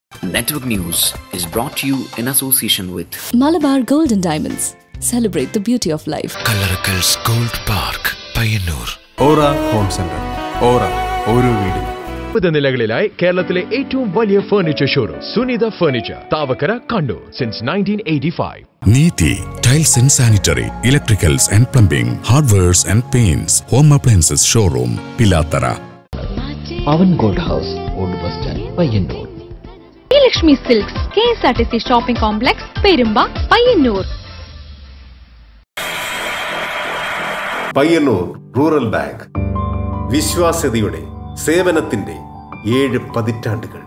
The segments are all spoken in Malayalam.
Network News is brought to you in association with Malabar Gold and Diamonds. Celebrate the beauty of life. Kallarakkals gold park Payyanur aura home centre aura ഓരോ വീടും മുപ്പത് നിലകളിലായി കേരളത്തിലെ ഏറ്റവും വലിയ furniture showroom Sunitha furniture Thavakkara Kannur since nineteen eighty five Neethi tiles and sanitary electricals and plumbing hardwares and paints home appliances showroom Pilathara Pavan gold house old bus stand Payyanur Lakshmi silks K S R T C shopping complex Perumba Payyanur Payyanur rural bank വിശ്വാസ്യതയുടെ സേവനത്തിന്റെ ഏഴ് പതിറ്റാണ്ടുകൾ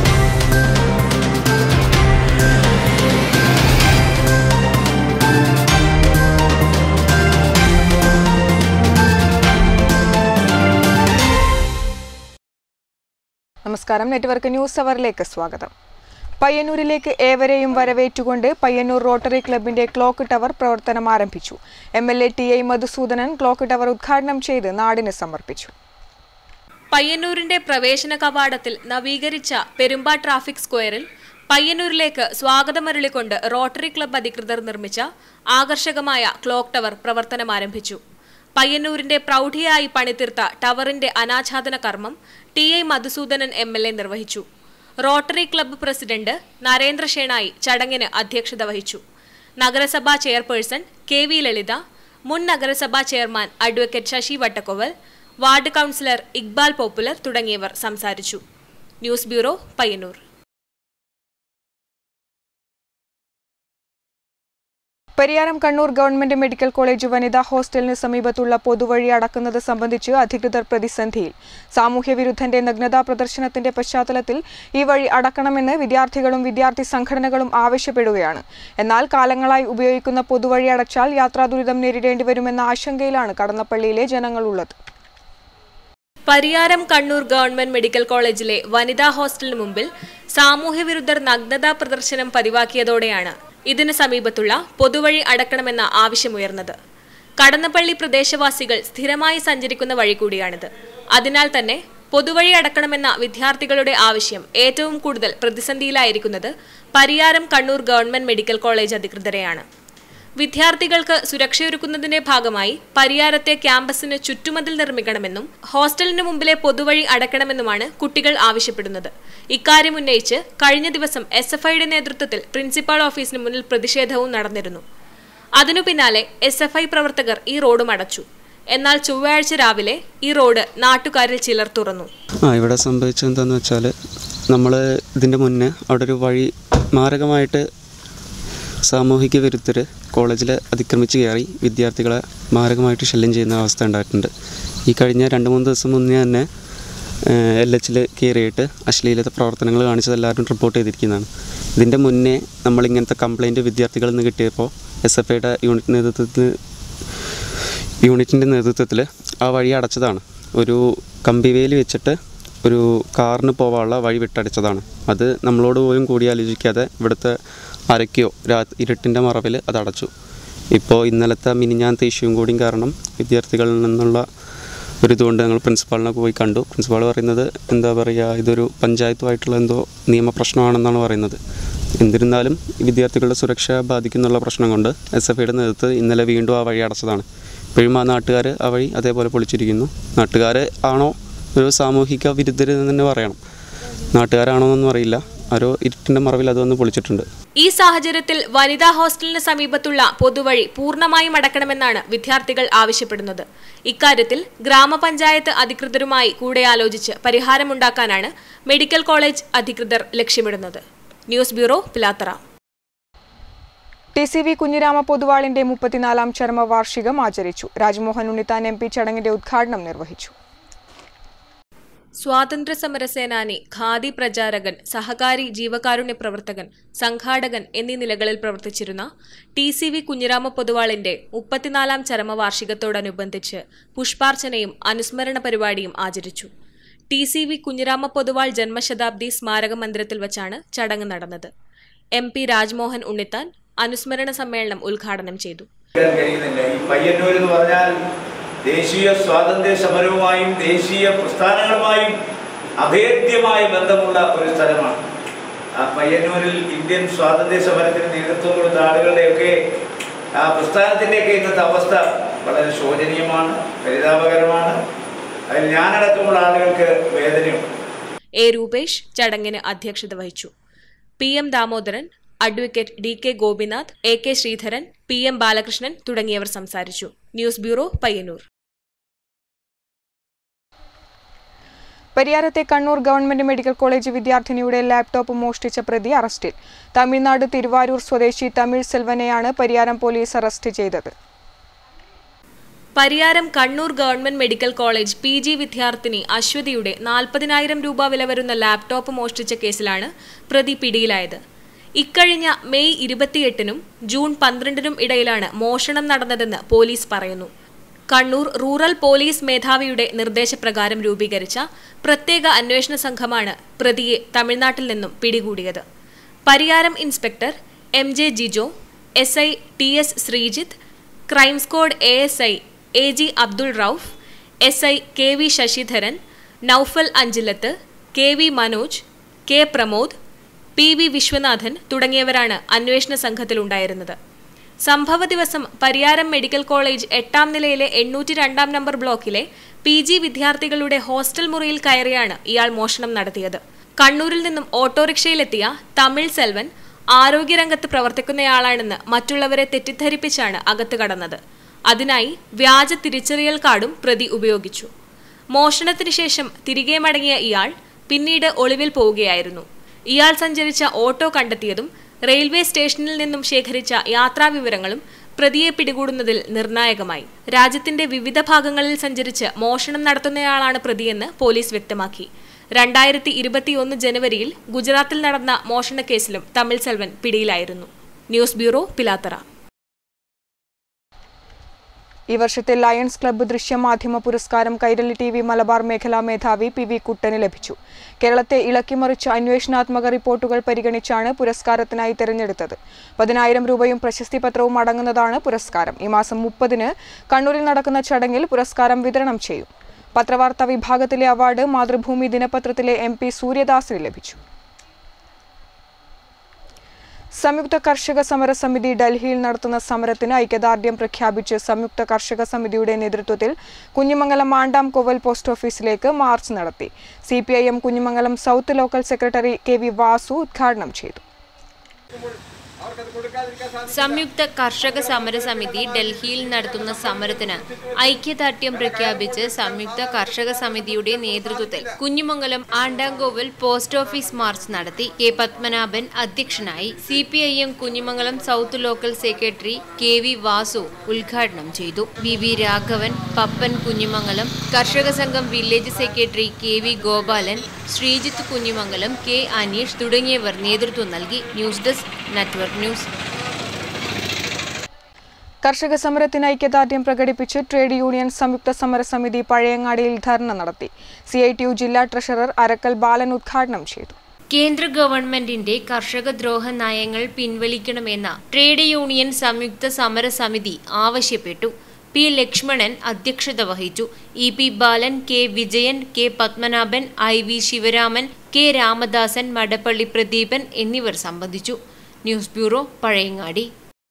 നമസ്കാരം നെറ്റ്വർക്ക് ന്യൂസ് അവറിലേക്ക് സ്വാഗതം പയ്യന്നൂരിലേക്ക് ഏവരെയും വരവേറ്റുകൊണ്ട് പയ്യന്നൂർ റോട്ടറി ക്ലബിന്റെ ക്ലോക്ക് ടവർ പ്രവർത്തനം ആരംഭിച്ചു M L A T I Madhusudanan clock tower ഉദ്ഘാടനം ചെയ്ത് നാടിന് സമർപ്പിച്ചു പയ്യന്നൂരിന്റെ പ്രവേശന കവാടത്തിൽ നവീകരിച്ച പെരുമ്പ ട്രാഫിക് സ്ക്വയറിൽ പയ്യന്നൂരിലേക്ക് സ്വാഗതമരുളിക്കൊണ്ട് റോട്ടറി ക്ലബ്ബ് അധികൃതർ നിർമ്മിച്ച ആകർഷകമായ ക്ലോക്ക് ടവർ പ്രവർത്തനം ആരംഭിച്ചു പയ്യന്നൂരിന്റെ പ്രൗഢിയായി പണിതീർത്ത ടവറിന്റെ അനാച്ഛാദന കർമ്മം T I Madhusudanan M L A നിർവഹിച്ചു rotary club president Narendra Shenoy ചടങ്ങിന് അധ്യക്ഷത വഹിച്ചു നഗരസഭാ ചെയർപേഴ്സൺ കെ വി ലളിത മുൻ നഗരസഭാ chairman advocate Sasi Vattakkoval ward councillor Iqbal Popular തുടങ്ങിയവർ സംസാരിച്ചു news bureau Payyanur Pariyaram Kannur government medical college വനിതാ ഹോസ്റ്റലിന് സമീപത്തുള്ള പൊതുവഴി അടക്കുന്നത് സംബന്ധിച്ച് അധികൃതർ പ്രതിസന്ധിയിൽ സാമൂഹ്യ വിരുദ്ധന്റെ നഗ്നതാ പ്രദർശനത്തിന്റെ പശ്ചാത്തലത്തിൽ ഈ വഴി അടക്കണമെന്ന് വിദ്യാർത്ഥികളും വിദ്യാർത്ഥി സംഘടനകളും ആവശ്യപ്പെടുകയാണ് എന്നാൽ കാലങ്ങളായി ഉപയോഗിക്കുന്ന പൊതുവഴി അടച്ചാൽ യാത്രാ ദുരിതം നേരിടേണ്ടി വരുമെന്ന ആശങ്കയിലാണ് കടന്നപ്പള്ളിയിലെ ജനങ്ങളുള്ളത് പരിയാരം കണ്ണൂർ ഗവൺമെന്റ് മെഡിക്കൽ കോളേജിലെ വനിതാ ഹോസ്റ്റലിന് മുമ്പിൽ സാമൂഹ്യ വിരുദ്ധർ നഗ്നതാ പ്രദർശനം പതിവാക്കിയതോടെയാണ് ഇതിന് സമീപത്തുള്ള പൊതുവഴി അടക്കണമെന്ന ആവശ്യമുയർന്നത് കടന്നപ്പള്ളി പ്രദേശവാസികൾ സ്ഥിരമായി സഞ്ചരിക്കുന്ന വഴി കൂടിയാണിത് അതിനാൽ തന്നെ പൊതുവഴി അടക്കണമെന്ന വിദ്യാർത്ഥികളുടെ ആവശ്യം ഏറ്റവും കൂടുതൽ പ്രതിസന്ധിയിലായിരിക്കുന്നത് Pariyaram Kannur government medical college അധികൃതരെയാണ് വിദ്യാർത്ഥികൾക്ക് സുരക്ഷയൊരുക്കുന്നതിന്റെ ഭാഗമായി പരിയാരത്തെ ക്യാമ്പസിന് ചുറ്റുമതിൽ നിർമ്മിക്കണമെന്നും ഹോസ്റ്റലിന് മുമ്പിലെ പൊതുവഴി അടക്കണമെന്നുമാണ് കുട്ടികൾ ആവശ്യപ്പെടുന്നത് ഇക്കാര്യം ഉന്നയിച്ച് കഴിഞ്ഞ ദിവസം എസ് എഫ് ഐയുടെ നേതൃത്വത്തിൽ പ്രിൻസിപ്പാൾ ഓഫീസിന് മുന്നിൽ പ്രതിഷേധവും നടന്നിരുന്നു അതിനു പിന്നാലെ എസ് എഫ് ഐ പ്രവർത്തകർ ഈ റോഡും അടച്ചു എന്നാൽ ചൊവ്വാഴ്ച രാവിലെ ഈ റോഡ് നാട്ടുകാരിൽ ചിലർ തുറന്നു ആ ഇവിടെ സംഭവിച്ചത് എന്താണെന്ന് വെച്ചാൽ നമ്മൾ ഇതിൻ്റെ മുന്നേ അവിടെ ഒരു വഴി മാരകമായിട്ട് സാമൂഹിക വിരുദ്ധർ കോളേജിൽ അതിക്രമിച്ച് കയറി വിദ്യാർത്ഥികളെ മാരകമായിട്ട് ശല്യം ചെയ്യുന്ന അവസ്ഥ ഉണ്ടായിട്ടുണ്ട് ഈ കഴിഞ്ഞ രണ്ട് മൂന്ന് ദിവസം മുന്നേ തന്നെ എൽ എച്ചിൽ കയറിയിട്ട് അശ്ലീലത പ്രവർത്തനങ്ങൾ കാണിച്ചത് എല്ലാവരും റിപ്പോർട്ട് ചെയ്തിരിക്കുന്നതാണ് ഇതിൻ്റെ മുന്നേ നമ്മളിങ്ങനത്തെ കംപ്ലൈൻറ്റ് വിദ്യാർത്ഥികളിൽ നിന്ന് കിട്ടിയപ്പോൾ എസ് എഫ് ഐയുടെ യൂണിറ്റ് നേതൃത്വത്തിൽ യൂണിറ്റിൻ്റെ നേതൃത്വത്തിൽ ആ വഴി അടച്ചതാണ് ഒരു കമ്പിവേലി വെച്ചിട്ട് ഒരു കാറിന് പോകാനുള്ള വഴി വിട്ടടിച്ചതാണ് അത് നമ്മളോട് പോലും കൂടിയാലോചിക്കാതെ ഇവിടുത്തെ അരയ്ക്കോ രാ ഇരുട്ടിൻ്റെ മറവിൽ അത് അടച്ചു ഇപ്പോൾ ഇന്നലത്തെ മിനിഞ്ഞാന്ത ഇഷ്യൂവും കൂടിയും കാരണം വിദ്യാർത്ഥികളിൽ നിന്നുള്ള ഒരു ഇതുകൊണ്ട് ഞങ്ങൾ പ്രിൻസിപ്പാളിനെ പോയി കണ്ടു പ്രിൻസിപ്പാൾ പറയുന്നത് എന്താ പറയുക ഇതൊരു പഞ്ചായത്തുമായിട്ടുള്ള എന്തോ നിയമപ്രശ്നമാണെന്നാണ് പറയുന്നത് എന്നിരുന്നാലും വിദ്യാർത്ഥികളുടെ സുരക്ഷ ബാധിക്കുന്നുള്ള പ്രശ്നം കൊണ്ട് എസ് എഫ് ഐയുടെ നേതൃത്വം ഇന്നലെ വീണ്ടും ആ വഴി അടച്ചതാണ് ഇപ്പോഴും ആ നാട്ടുകാർ ആ വഴി അതേപോലെ പൊളിച്ചിരിക്കുന്നു നാട്ടുകാർ ആണോ ഒരു സാമൂഹിക വിരുദ്ധരെന്ന് തന്നെ പറയണം നാട്ടുകാരാണോ എന്നൊന്നും അറിയില്ല ആരോ ഇരുട്ടിൻ്റെ മറവിൽ അത് വന്ന് പൊളിച്ചിട്ടുണ്ട് ഈ സാഹചര്യത്തിൽ വനിതാ ഹോസ്റ്റലിന് സമീപത്തുള്ള പൊതുവഴി പൂർണ്ണമായും അടക്കണമെന്നാണ് വിദ്യാർത്ഥികൾ ആവശ്യപ്പെടുന്നത് ഇക്കാര്യത്തിൽ ഗ്രാമപഞ്ചായത്ത് അധികൃതരുമായി കൂടെയാലോചിച്ച് പരിഹാരമുണ്ടാക്കാനാണ് മെഡിക്കൽ കോളേജ് അധികൃതർ ലക്ഷ്യമിടുന്നത് news bureau Pilathara T C V Kunhirama പൊതുവാളിന്റെ മുപ്പത്തിനാലാം ചരമവാർഷികം ആചരിച്ചു രാജ്മോഹൻ ഉണ്ണിത്താൻ എം പി ചടങ്ങിന്റെ ഉദ്ഘാടനം നിർവഹിച്ചു സ്വാതന്ത്ര്യ സമര സേനാനി ഖാദി പ്രചാരകൻ സഹകാരി ജീവകാരുണ്യ പ്രവർത്തകൻ സംഘാടകൻ എന്നീ നിലകളിൽ പ്രവർത്തിച്ചിരുന്ന ടി സി വി കുഞ്ഞിരാമ പൊതുവാളിന്റെ മുപ്പത്തിനാലാം ചരമവാർഷികത്തോടനുബന്ധിച്ച് പുഷ്പാർച്ചനയും അനുസ്മരണ പരിപാടിയും ആചരിച്ചു T C V Kunhirama Poduval ജന്മശതാബ്ദി സ്മാരക മന്ദിരത്തിൽ വച്ചാണ് ചടങ്ങ് നടന്നത് എം പി രാജ്മോഹൻ ഉണ്ണിത്താൻ അനുസ്മരണ സമ്മേളനം ഉദ്ഘാടനം ചെയ്തു കഴിയുന്നില്ല ഈ പയ്യന്നൂർ എന്ന് പറഞ്ഞാൽ ദേശീയ സ്വാതന്ത്ര്യ സമരവുമായും ദേശീയ പ്രസ്ഥാനങ്ങളുമായും അഭേദ്യമായ ബന്ധമുള്ള ഒരു സ്ഥലമാണ് ആ പയ്യന്നൂരിൽ ഇന്ത്യൻ സ്വാതന്ത്ര്യ സമരത്തിന് നേതൃത്വം കൊടുത്ത ആളുകളുടെയൊക്കെ ആ പ്രസ്ഥാനത്തിൻ്റെയൊക്കെ ഇന്നത്തെ അവസ്ഥ വളരെ ശോചനീയമാണ് പരിതാപകരമാണ് അതിൽ ഞാനടക്കമുള്ള ആളുകൾക്ക് വേദനയുണ്ട് എ രൂപേഷ് ചടങ്ങിന് അധ്യക്ഷത വഹിച്ചു P M Damodaran advocate D K Gopinath A K Sreedharan P M Balakrishnan തുടങ്ങിയവർ സംസാരിച്ചു ന്യൂസ് ബ്യൂറോ പയ്യന്നൂർ പരിയാരത്തെ കണ്ണൂർ ഗവൺമെന്റ് മെഡിക്കൽ കോളേജ് വിദ്യാർത്ഥിനിയുടെ ലാപ്ടോപ്പ് മോഷ്ടിച്ച പ്രതി അറസ്റ്റിൽ തമിഴ്നാട് തിരുവാരൂർ സ്വദേശി തമിഴ് സെൽവനെയാണ് പരിയാരം പോലീസ് അറസ്റ്റ് ചെയ്തത് Pariyaram Kannur government medical college P G വിദ്യാർത്ഥിനി അശ്വതിയുടെ നാൽപ്പതിനായിരം രൂപ വില വരുന്ന ലാപ്ടോപ്പ് മോഷ്ടിച്ച കേസിലാണ് പ്രതി പിടിയിലായത് ഇക്കഴിഞ്ഞ മെയ് ഇരുപത്തിയെട്ടിനും ജൂൺ പന്ത്രണ്ടിനും ഇടയിലാണ് മോഷണം നടന്നതെന്ന് പോലീസ് പറയുന്നു കണ്ണൂർ റൂറൽ പോലീസ് മേധാവിയുടെ നിർദ്ദേശപ്രകാരം രൂപീകരിച്ച പ്രത്യേക അന്വേഷണ സംഘമാണ് പ്രതിയെ തമിഴ്നാട്ടിൽ നിന്നും പിടികൂടിയത് Pariyaram inspector M J Jijo S I T S Sreejith crime squad A S I A G Abdul Rauf S I K V Sasidharan Naufal Anchilath K V Manoj K Pramod P V Viswanathan തുടങ്ങിയവരാണ് അന്വേഷണ സംഘത്തിലുണ്ടായിരുന്നത് സംഭവ ദിവസം പരിയാരം മെഡിക്കൽ കോളേജ് എട്ടാം നിലയിലെ എണ്ണൂറ്റി രണ്ടാം നമ്പർ ബ്ലോക്കിലെ പി ജി വിദ്യാർത്ഥികളുടെ ഹോസ്റ്റൽ മുറിയിൽ കയറിയാണ് ഇയാൾ മോഷണം നടത്തിയത് കണ്ണൂരിൽ നിന്നും ഓട്ടോറിക്ഷയിലെത്തിയ തമിഴ് സെൽവൻ ആരോഗ്യരംഗത്ത് പ്രവർത്തിക്കുന്നയാളാണെന്ന് മറ്റുള്ളവരെ തെറ്റിദ്ധരിപ്പിച്ചാണ് അകത്ത് കടന്നത് അതിനായി വ്യാജ തിരിച്ചറിയൽ കാർഡും പ്രതി ഉപയോഗിച്ചു മോഷണത്തിന് ശേഷം തിരികെ മടങ്ങിയ ഇയാൾ പിന്നീട് ഒളിവിൽ പോവുകയായിരുന്നു ഇയാൾ സഞ്ചരിച്ച ഓട്ടോ കണ്ടെത്തിയതും റെയിൽവേ സ്റ്റേഷനിൽ നിന്നും ശേഖരിച്ച യാത്രാവിവരങ്ങളും പ്രതിയെ പിടികൂടുന്നതിൽ നിർണായകമായി രാജ്യത്തിന്റെ വിവിധ ഭാഗങ്ങളിൽ സഞ്ചരിച്ച് മോഷണം നടത്തുന്നയാളാണ് പ്രതിയെന്ന് പോലീസ് വ്യക്തമാക്കി രണ്ടായിരത്തി ഇരുപത്തിയൊന്ന് ജനുവരിയിൽ ഗുജറാത്തിൽ നടന്ന മോഷണക്കേസിലും തമിഴ് സെൽവൻ പിടിയിലായിരുന്നു ന്യൂസ് ബ്യൂറോ പിലാത്തറ ഈ വർഷത്തെ ലയൺസ് ക്ലബ്ബ് ദൃശ്യമാധ്യമ പുരസ്കാരം കൈരളി ടി വി മലബാർ മേഖലാ മേധാവി പി വി കുട്ടന് ലഭിച്ചു കേരളത്തെ ഇളക്കിമറിച്ച അന്വേഷണാത്മക റിപ്പോർട്ടുകൾ പരിഗണിച്ചാണ് പുരസ്കാരത്തിനായി തെരഞ്ഞെടുത്തത് പതിനായിരം രൂപയും പ്രശസ്തി പത്രവും അടങ്ങുന്നതാണ് പുരസ്കാരം ഈ മാസം മുപ്പതിന് കണ്ണൂരിൽ നടക്കുന്ന ചടങ്ങിൽ പുരസ്കാരം വിതരണം ചെയ്യും പത്രവാർത്താ വിഭാഗത്തിലെ അവാർഡ് മാതൃഭൂമി ദിനപത്രത്തിലെ എം പി സൂര്യദാസിന് ലഭിച്ചു സംയുക്ത കർഷക സമര സമിതി ഡൽഹിയിൽ നടത്തുന്ന സമരത്തിന് ഐക്യദാർഢ്യം പ്രഖ്യാപിച്ച് സംയുക്ത കർഷക സമിതിയുടെ നേതൃത്വത്തിൽ കുഞ്ഞിമംഗലം മാണ്ടാം കോവൽ പോസ്റ്റ് ഓഫീസിലേക്ക് മാർച്ച് നടത്തി C P I M Kunhimangalam south local secretary K V Vasu ഉദ്ഘാടനം ചെയ്തു സംയുക്ത കർഷക സമരസമിതി ഡൽഹിയിൽ നടത്തുന്ന സമരത്തിന് ഐക്യദാർഢ്യം പ്രഖ്യാപിച്ച് സംയുക്ത കർഷക സമിതിയുടെ നേതൃത്വത്തിൽ Kunhumangalam Andankovil post office march നടത്തി കെ പത്മനാഭൻ അധ്യക്ഷനായി C P I M Kunhumangalam south local secretary K V Vasu ഉദ്ഘാടനം ചെയ്തു V V Raghavan Pappan Kunhumangalam Karshaka Sangham village secretary K V Gopalan Sreejith Kunhumangalam K Aneesh തുടങ്ങിയവർ നേതൃത്വം നൽകി ന്യൂസ് ഡെസ്ക് നെറ്റ്വർക്ക് ന്യൂസ് കർഷക സമരത്തിന് ഐക്യദാർഢ്യം പ്രകടിപ്പിച്ച് ട്രേഡ് യൂണിയൻ സംയുക്ത സമരസമിതി പഴയങ്ങാടിയിൽ ധർണ നടത്തി സി ഐ ടി യു ജില്ലാ ട്രഷറർ അരക്കൽ ബാലൻ ഉദ്ഘാടനം ചെയ്തു കേന്ദ്ര ഗവൺമെന്റിന്റെ കർഷകദ്രോഹ നയങ്ങൾ പിൻവലിക്കണമെന്ന ട്രേഡ് യൂണിയൻ സംയുക്ത സമരസമിതി ആവശ്യപ്പെട്ടു പി ലക്ഷ്മണൻ അധ്യക്ഷത വഹിച്ചു E P Balan K Vijayan K Padmanabhan I V Sivaraman K Ramadasan Madappally Pradeepan എന്നിവർ സംബന്ധിച്ചു ന്യൂസ് ബ്യൂറോ പഴയങ്ങാടി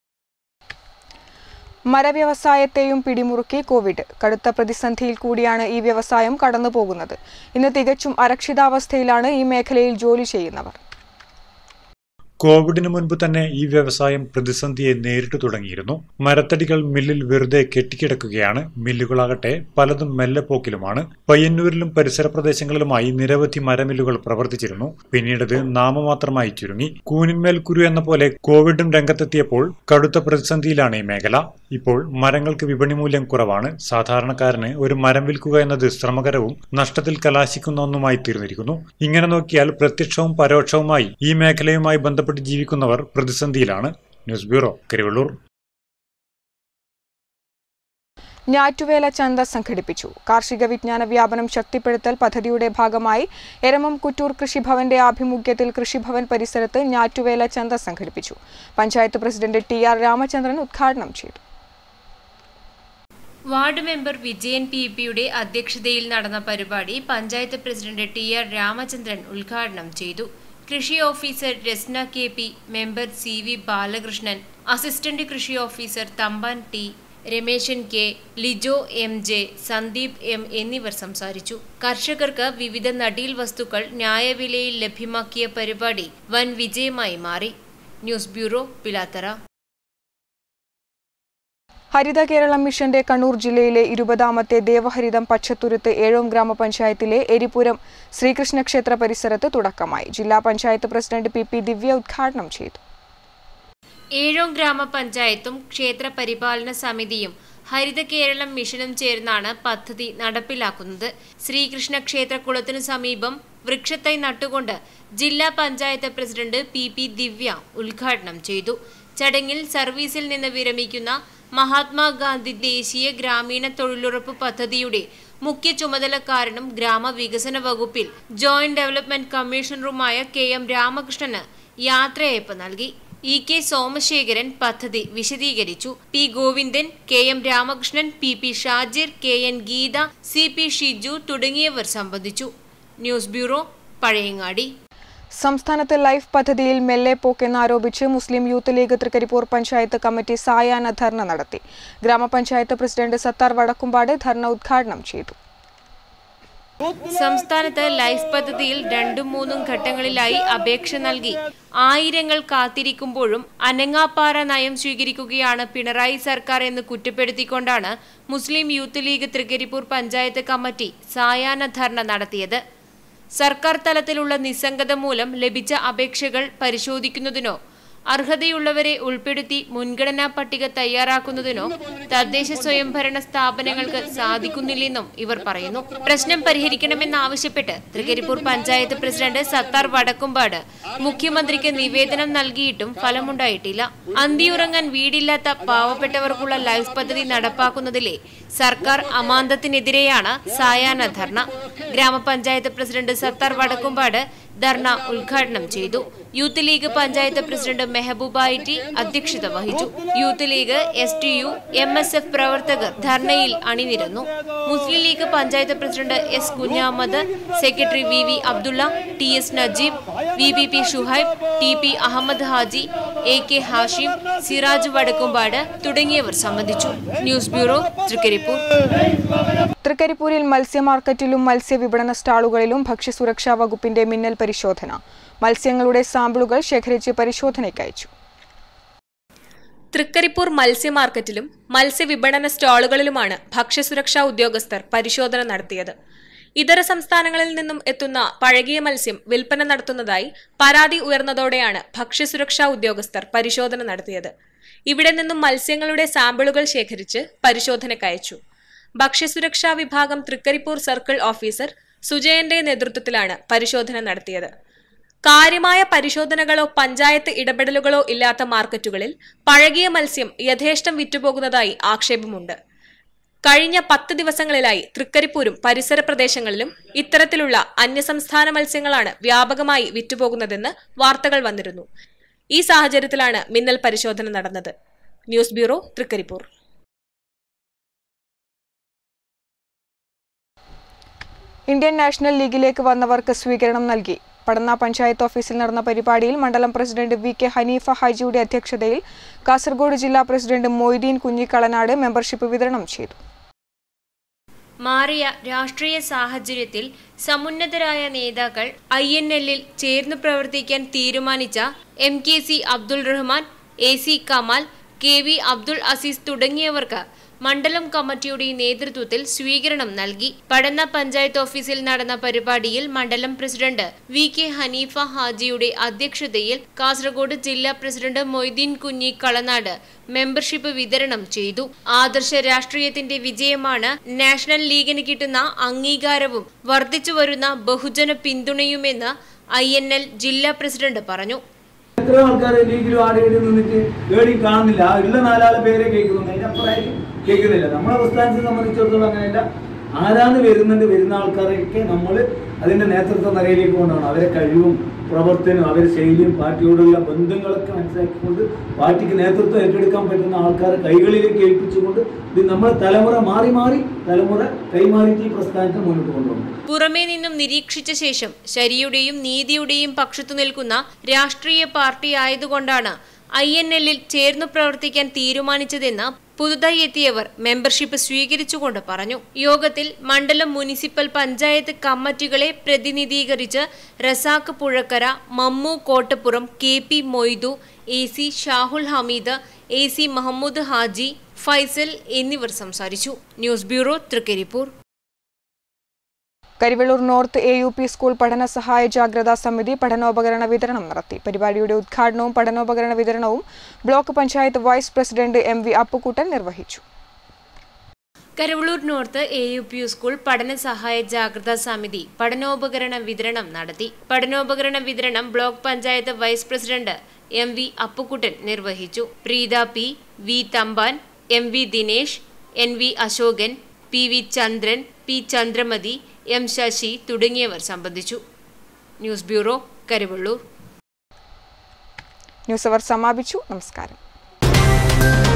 മരവ്യവസായത്തെയും പിടിമുറുക്കി കോവിഡ് കടുത്ത പ്രതിസന്ധിയിൽ കൂടിയാണ് ഈ വ്യവസായം കടന്നുപോകുന്നത് ഇന്ന് തികച്ചും അരക്ഷിതാവസ്ഥയിലാണ് ഈ മേഖലയിൽ ജോലി ചെയ്യുന്നവർ കോവിഡിന് മുൻപ് തന്നെ ഈ വ്യവസായം പ്രതിസന്ധിയെ നേരിട്ടു തുടങ്ങിയിരുന്നു മരത്തടികൾ മില്ലിൽ വെറുതെ കെട്ടിക്കിടക്കുകയാണ് മില്ലുകളാകട്ടെ പലതും മെല്ലെപ്പോക്കിലുമാണ് പയ്യന്നൂരിലും പരിസര പ്രദേശങ്ങളിലുമായി നിരവധി മരമില്ലുകൾ പ്രവർത്തിച്ചിരുന്നു പിന്നീടത് നാമമാത്രമായി ചുരുങ്ങി കൂനിന്മേൽ കുരു എന്ന പോലെ കോവിഡും രംഗത്തെത്തിയപ്പോൾ കടുത്ത പ്രതിസന്ധിയിലാണ് ഈ മേഖല ഇപ്പോൾ മരങ്ങൾക്ക് വിപണി മൂല്യം കുറവാണ് സാധാരണക്കാരന് ഒരു മരം വിൽക്കുക എന്നത് ശ്രമകരവും നഷ്ടത്തിൽ കലാശിക്കുന്ന ഒന്നുമായി തീർന്നിരിക്കുന്നു ഇങ്ങനെ നോക്കിയാൽ പ്രത്യക്ഷവും പരോക്ഷവുമായി ഈ മേഖലയുമായി ബന്ധപ്പെട്ട് ജീവിക്കുന്നവർ പ്രതിസന്ധിയിലാണ് ന്യൂസ് ബ്യൂറോ കരിവള്ളൂർ ഞാറ്റുവേല ചന്ത സംഘടിപ്പിച്ചു കാർഷിക വിജ്ഞാന വ്യാപനം ശക്തിപ്പെടുത്തൽ പദ്ധതിയുടെ ഭാഗമായി എരമം കുറ്റൂർ കൃഷിഭവന്റെ ആഭിമുഖ്യത്തിൽ കൃഷിഭവൻ പരിസരത്ത് ഞാറ്റുവേല ചന്ത സംഘടിപ്പിച്ചു panchayat president T R Ramachandran ഉദ്ഘാടനം ചെയ്തു വാർഡ് മെമ്പർ വിജയൻ പി പിയുടെ അധ്യക്ഷതയിൽ നടന്ന പരിപാടി panchayat president T R Ramachandran ഉദ്ഘാടനം ചെയ്തു കൃഷി officer Rasna K P member C V Balakrishnan assistant കൃഷി officer Thampan T Rameshan K Lijo M J Sandeep M എന്നിവർ സംസാരിച്ചു കർഷകർക്ക് വിവിധ നടീൽ വസ്തുക്കൾ ന്യായവിലയിൽ ലഭ്യമാക്കിയ പരിപാടി വൻ വിജയമായി മാറി ന്യൂസ് ബ്യൂറോ പിലാത്തറ ഹരിത കേരളം മിഷന്റെ കണ്ണൂർ ജില്ലയിലെ ഇരുപതാമത്തെ ദേവഹരിതം പച്ചത്തുരുത്ത് ഏഴോം ഗ്രാമപഞ്ചായത്തിലെ എരിപുരം ശ്രീകൃഷ്ണ ക്ഷേത്ര പരിസരത്ത് തുടക്കമായി ജില്ലാ panchayat president P P Divya ഉദ്ഘാടനം ചെയ്തു ഏഴോം ഗ്രാമപഞ്ചായത്തും ക്ഷേത്ര പരിപാലന സമിതിയും ഹരിത കേരളം മിഷനും ചേർന്നാണ് പദ്ധതി നടപ്പിലാക്കുന്നത് ശ്രീകൃഷ്ണ ക്ഷേത്ര കുളത്തിനു സമീപം വൃക്ഷത്തൈ നട്ടുകൊണ്ട് ജില്ലാ panchayat president P P Divya ഉദ്ഘാടനം ചെയ്തു ചടങ്ങിൽ സർവീസിൽ നിന്ന് വിരമിക്കുന്ന മഹാത്മാഗാന്ധി ദേശീയ ഗ്രാമീണ തൊഴിലുറപ്പ് പദ്ധതിയുടെ മുഖ്യ ചുമതലക്കാരനും ഗ്രാമവികസന വകുപ്പിൽ ജോയിന്റ് ഡെവലപ്മെന്റ് കമ്മീഷണറുമായ കെ എം രാമകൃഷ്ണന് യാത്രയയപ്പ് നൽകി ഇ കെ സോമശേഖരൻ പദ്ധതി വിശദീകരിച്ചു P Govindan K M Ramakrishnan P P Shajir K N Geetha C P Shiju തുടങ്ങിയവർ സംബന്ധിച്ചു ന്യൂസ് ബ്യൂറോ പഴയങ്ങാടി സംസ്ഥാനത്ത് ലൈഫ് പദ്ധതിയിൽ മെല്ലെ പോക്കെന്നാരോപിച്ച് Muslim Youth League Trikaripur panchayat committee സായാഹ്ന ധർണ നടത്തി ഗ്രാമപഞ്ചായത്ത് പ്രസിഡന്റ് സത്താർ വടക്കുംപാട് ധർണ ഉദ്ഘാടനം ചെയ്തു സംസ്ഥാനത്ത് ലൈഫ് പദ്ധതിയിൽ രണ്ടും മൂന്നും ഘട്ടങ്ങളിലായി അപേക്ഷ നൽകി ആയിരങ്ങൾ കാത്തിരിക്കുമ്പോഴും അനങ്ങാപ്പാറ നയം സ്വീകരിക്കുകയാണ് പിണറായി സർക്കാർ എന്ന് കുറ്റപ്പെടുത്തിക്കൊണ്ടാണ് Muslim Youth League Trikaripur panchayat committee സായാഹ്ന ധർണ നടത്തിയത് സർക്കാർ തലത്തിലുള്ള നിസ്സംഗത മൂലം ലഭിച്ച അപേക്ഷകൾ പരിശോധിക്കുന്നതിനോ അർഹതയുള്ളവരെ ഉൾപ്പെടുത്തി മുൻഗണനാ പട്ടിക തയ്യാറാക്കുന്നതിനോ തദ്ദേശ സ്വയംഭരണ സ്ഥാപനങ്ങൾക്ക് സാധിക്കുന്നില്ലെന്നും ഇവർ പറയുന്നു പ്രശ്നം പരിഹരിക്കണമെന്നാവശ്യപ്പെട്ട് തൃക്കരിപ്പൂർ പഞ്ചായത്ത് പ്രസിഡന്റ് സത്താർ വടക്കുംപാട് മുഖ്യമന്ത്രിക്ക് നിവേദനം നൽകിയിട്ടും ഫലമുണ്ടായിട്ടില്ല അന്തിയുറങ്ങാൻ വീടില്ലാത്ത പാവപ്പെട്ടവർക്കുള്ള ലൈഫ് പദ്ധതി നടപ്പാക്കുന്നതിലെ സർക്കാർ അമാന്തത്തിനെതിരെയാണ് സായാഹ്ന ധർണ ഗ്രാമപഞ്ചായത്ത് പ്രസിഡന്റ് സത്താർ വടക്കുംപാട് ധർണ ഉദ്ഘാടനം ചെയ്തു Youth League panchayat president Mehbooba I T അധ്യക്ഷത വഹിച്ചു Youth League S T U M S F പ്രവർത്തകർ ധർണയിൽ അണിനിരന്നു Muslim League panchayat president S Kunhamad secretary V V Abdulla T S Najeeb V B P Shuhaib T P Ahammad Haji A K Hashim Siraj Vadakkumpad തുടങ്ങിയവർ സംബന്ധിച്ചു ന്യൂസ് ബ്യൂറോ തൃക്കരിപ്പൂർ തൃക്കരിപ്പൂരിൽ മത്സ്യ മാർക്കറ്റിലും മത്സ്യ വിപണന സ്റ്റാളുകളിലും ഭക്ഷ്യസുരക്ഷാ വകുപ്പിന്റെ മിന്നൽ പരിശോധന മത്സ്യങ്ങളുടെ സാമ്പിളുകൾ ശേഖരിച്ച് പരിശോധനയ്ക്ക് അയച്ചു തൃക്കരിപ്പൂർ മത്സ്യ മാർക്കറ്റിലും മത്സ്യവിപണന സ്റ്റാളുകളിലുമാണ് ഭക്ഷ്യസുരക്ഷാ ഉദ്യോഗസ്ഥർ പരിശോധന നടത്തിയത് ഇതര സംസ്ഥാനങ്ങളിൽ നിന്നും എത്തുന്ന പഴകിയ മത്സ്യം വിൽപ്പന നടത്തുന്നതായി പരാതി ഉയർന്നതോടെയാണ് ഭക്ഷ്യസുരക്ഷാ ഉദ്യോഗസ്ഥർ പരിശോധന നടത്തിയത് ഇവിടെ നിന്നും മത്സ്യങ്ങളുടെ സാമ്പിളുകൾ ശേഖരിച്ച് പരിശോധനയ്ക്കയച്ചു ഭക്ഷ്യസുരക്ഷാ വിഭാഗം തൃക്കരിപ്പൂർ സർക്കിൾ ഓഫീസർ സുജയന്റെ നേതൃത്വത്തിലാണ് പരിശോധന നടത്തിയത് കാര്യമായ പരിശോധനകളോ പഞ്ചായത്ത് ഇടപെടലുകളോ ഇല്ലാത്ത മാർക്കറ്റുകളിൽ പഴകിയ മത്സ്യം യഥേഷ്ടം വിറ്റുപോകുന്നതായി ആക്ഷേപമുണ്ട് കഴിഞ്ഞ പത്ത് ദിവസങ്ങളിലായി തൃക്കരിപ്പൂരും പരിസര പ്രദേശങ്ങളിലും ഇത്തരത്തിലുള്ള അന്യസംസ്ഥാന മത്സ്യങ്ങളാണ് വ്യാപകമായി വിറ്റുപോകുന്നതെന്ന് വാർത്തകൾ വന്നിരുന്നു ഈ സാഹചര്യത്തിലാണ് മിന്നൽ പരിശോധന നടന്നത് news bureau Trikaripur Indian National ലീഗിലേക്ക് വന്നവർക്ക് സ്വീകരണം നൽകി പടന്ന പഞ്ചായത്ത് ഓഫീസിൽ നടന്ന പരിപാടിയിൽ മണ്ഡലം പ്രസിഡന്റ് വി കെ ഹനീഫ ഹാജിയുടെ അധ്യക്ഷതയിൽ കാസർഗോഡ് ജില്ലാ പ്രസിഡന്റ് മൊയ്തീൻ കുഞ്ഞിക്കളനാട് മെമ്പർഷിപ്പ് വിതരണം ചെയ്തു മാറിയ രാഷ്ട്രീയ സാഹചര്യത്തിൽ സമുന്നതരായ നേതാക്കൾ ഐ എൻ എല്ലിൽ ചേർന്ന് പ്രവർത്തിക്കാൻ തീരുമാനിച്ച M K C Abdul Rahman A C Kamal K V Abdul Azeez തുടങ്ങിയവർക്ക് മണ്ഡലം കമ്മിറ്റിയുടെ നേതൃത്വത്തിൽ സ്വീകരണം നൽകി പടന്ന പഞ്ചായത്ത് ഓഫീസിൽ നടന്ന പരിപാടിയിൽ മണ്ഡലം പ്രസിഡന്റ് വി കെ ഹനീഫ ഹാജിയുടെ അധ്യക്ഷതയിൽ കാസർഗോഡ് ജില്ലാ പ്രസിഡന്റ് മൊയ്തീൻ കുഞ്ഞി കളനാട് മെമ്പർഷിപ്പ് വിതരണം ചെയ്തു ആദർശ രാഷ്ട്രീയത്തിന്റെ വിജയമാണ് നാഷണൽ ലീഗിന് കിട്ടുന്ന അംഗീകാരവും വർദ്ധിച്ചു വരുന്ന ബഹുജന പിന്തുണയുമെന്ന് ഐ ജില്ലാ പ്രസിഡന്റ് പറഞ്ഞു എത്ര ആൾക്കാർ ലീഗിലും ആടെങ്കിലും നിന്നിട്ട് ഏടിയും കാണുന്നില്ല ആ ഉള്ള നാലാള് പേരെ കേൾക്കുന്നുണ്ട് അതിനപ്പുറമായിരിക്കും കേൾക്കുന്നില്ല നമ്മളെ പ്രസ്ഥാനത്തെ സംബന്ധിച്ചിടത്തോളം അങ്ങനെയല്ല ആരാണ് വരുന്നുണ്ട് വരുന്ന ആൾക്കാരെയൊക്കെ നമ്മൾ അതിന്റെ നേതൃത്വ നിലയിലേക്ക് കൊണ്ടുപോകണം അവരെ കഴിവും പ്രവർത്തനവും അവരുടെ ശൈലിയും പാർട്ടിയോടുള്ള ബന്ധങ്ങളൊക്കെ മനസ്സിലാക്കിക്കൊണ്ട് പാർട്ടിക്ക് നേതൃത്വം ഏറ്റെടുക്കാൻ പറ്റുന്ന ആൾക്കാരെ കൈകളിലേക്ക് ഏൽപ്പിച്ചുകൊണ്ട് ഇത് നമ്മളെ തലമുറ മാറി മാറി തലമുറ കൈമാറിയിട്ട് ഈ പ്രസ്ഥാനത്തെ മുന്നോട്ട് കൊണ്ടുപോകും പുറമേ നിന്നും നിരീക്ഷിച്ച ശേഷം ശരിയുടെയും നീതിയുടെയും പക്ഷത്തു നിൽക്കുന്ന രാഷ്ട്രീയ പാർട്ടി ആയതുകൊണ്ടാണ് ഐ എൻ എല്ലിൽ ചേർന്നു പ്രവർത്തിക്കാൻ തീരുമാനിച്ചതെന്ന് പുതുതായി എത്തിയവർ മെമ്പർഷിപ്പ് സ്വീകരിച്ചുകൊണ്ട് പറഞ്ഞു യോഗത്തിൽ മണ്ഡലം മുനിസിപ്പൽ പഞ്ചായത്ത് കമ്മിറ്റികളെ പ്രതിനിധീകരിച്ച് Razak Puzhakkara Mammu Kottappuram K P Moidu A C Shahul Hameed A C Muhammad Haji Faisal എന്നിവർ സംസാരിച്ചു news bureau Trikaripur Karivellur north A U P school പഠന സഹായ ജാഗ്രതാ സമിതി പഠനോപകരണ വിതരണം നടത്തി പരിപാടിയുടെ ഉദ്ഘാടനവും പഠനോപകരണ വിതരണവും block panchayat vice president M V Appukuttan നിർവഹിച്ചു Karavalur north A U P U school പഠന സഹായ ജാഗ്രതാ സമിതി പഠനോപകരണ വിതരണം നടത്തി പഠനോപകരണ വിതരണം block panchayat vice president M V Appukuttan നിർവഹിച്ചു Preetha P V Thampan M V Dinesh N V Ashokan P V Chandran P Chandramathi M Sasi തുടങ്ങിയവർ സംബന്ധിച്ചു ന്യൂസ് ബ്യൂറോ കരുവള്ളൂർ ന്യൂസ് അവർ സമാപിച്ചു നമസ്കാരം